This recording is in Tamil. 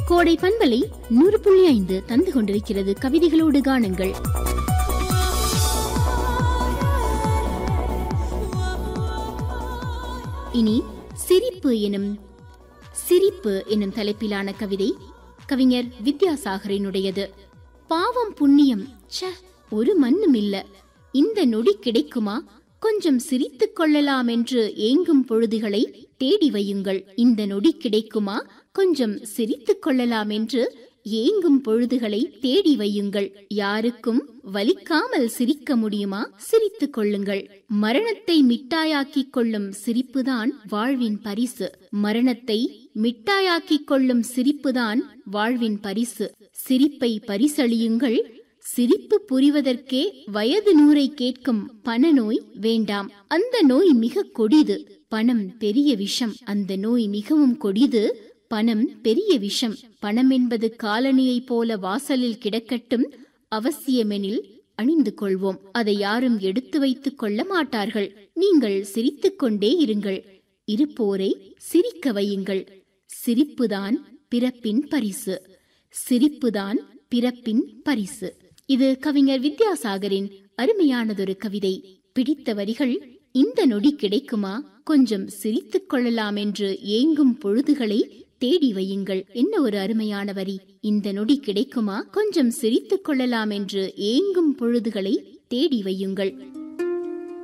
கோடை பண்பலை நூறு புள்ளி ஐந்து தந்து கொண்டிருக்கிறது கவிதைகளோடு காணுங்கள் இனி சிரிப்பு எனும் சிரிப்பு எனும் தலைப்பிலான கவிதை கவிஞர் வித்யாசாகரினுடையது பாவம் புண்ணியம் ச்ச ஒரு மண்ணும் இல்ல இந்த நொடி கிடைக்குமா கொஞ்சம் சிரித்துக் கொள்ளலாம் என்று ஏங்கும் பொழுதுகளை தேடி வையுங்கள் இந்த நொடி கிடைக்குமா கொஞ்சம் சிரித்துக் கொள்ளலாம் என்று ஏங்கும் பொழுதுகளை தேடி வையுங்கள் யாருக்கும் வலிக்காமல் சிரிக்க முடியுமா சிரித்துக் கொள்ளுங்கள் மரணத்தை மிட்டாயாக்கிக் கொள்ளும் சிரிப்புதான் வாழ்வின் பரிசு மரணத்தை மிட்டாயாக்கிக் கொள்ளும் சிரிப்புதான் வாழ்வின் பரிசு சிரிப்பை பரிசளியுங்கள் சிரிப்பு புரிவதற்கே வயது நூறை கேட்கும் பணநோய் வேண்டாம் அந்த நோய் மிக கொடிது பணம் பெரிய விஷம் அந்த நோய் மிகவும் கொடிது பணம் பெரிய விஷம் பணம் என்பது காலனியைப் போல வாசலில் கிடக்கட்டும் அவசியமெனில் அணிந்து கொள்வோம் அதை யாரும் எடுத்து வைத்துக் கொள்ள மாட்டார்கள் நீங்கள் சிரித்துக் கொண்டே இருங்கள் இருப்போரை சிரிக்க வையுங்கள் சிரிப்புதான் பிறப்பின் பரிசு சிரிப்புதான் பிறப்பின் பரிசு இது கவிஞர் வித்யாசாகரின் அருமையானதொரு கவிதை பிடித்த வரிகள் இந்த நொடி கிடைக்குமா கொஞ்சம் சிரித்துக் கொள்ளலாம் என்று ஏங்கும் பொழுதுகளை தேடி வையுங்கள் என்ன ஒரு அருமையான வரி இந்த நொடி கிடைக்குமா கொஞ்சம் சிரித்துக் கொள்ளலாம் என்று ஏங்கும் பொழுதுகளை தேடி வையுங்கள்